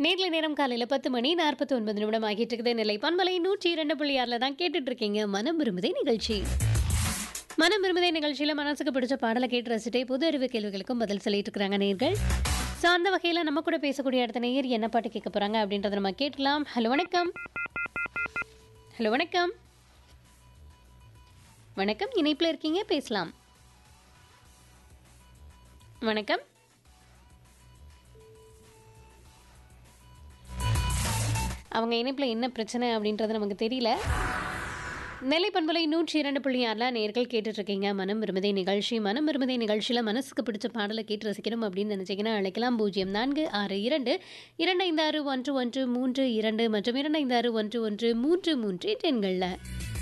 நேர்ல நேரம் காலையில் பத்து மணி நாற்பத்தி ஒன்பது நிமிடம் ஆகிட்டு இருக்குது நெல்லை பண்பலை நூற்றி இரண்டு புள்ளி ஆறில் தான் கேட்டுட்டு இருக்கீங்க மனம் விரும்புதே நிகழ்ச்சி மனம் விரும்புதே நிகழ்ச்சியில் மனசுக்கு பிடிச்ச பாடலை கேட்டு ரசிட்டே பொது அறிவு கேள்விகளுக்கும் பதில் சொல்லிட்டு இருக்கிறாங்க நேர்கள் ஸோ அந்த வகையில் நம்ம கூட பேசக்கூடிய அடுத்த நேயர் என்ன பாட்டு கேட்க போகிறாங்க அப்படின்றத நம்ம கேட்கலாம் ஹலோ வணக்கம் ஹலோ வணக்கம் வணக்கம் இணைப்பில் இருக்கீங்க பேசலாம் வணக்கம் அவங்க இணைப்பில் என்ன பிரச்சனை அப்படின்றது நமக்கு தெரியல நெல்லை பண்பலை நூற்றி இரண்டு புள்ளி ஆறில் நேர்கள் கேட்டுட்ருக்கீங்க மனம் விரும்புதே நிகழ்ச்சி மனம் விரும்புதே நிகழ்ச்சியில் மனசுக்கு பிடிச்ச பாடலை கேட்டு ரசிக்கணும் அப்படின்னு நினச்சிங்கன்னா அழைக்கலாம் பூஜ்ஜியம் நான்கு ஆறு இரண்டு இரண்டு ஐந்து ஆறு ஒன்று ஒன்று மூன்று இரண்டு மற்றும் இரண்டு ஐந்து ஆறு ஒன்று ஒன்று மூன்று மூன்று எண்களில்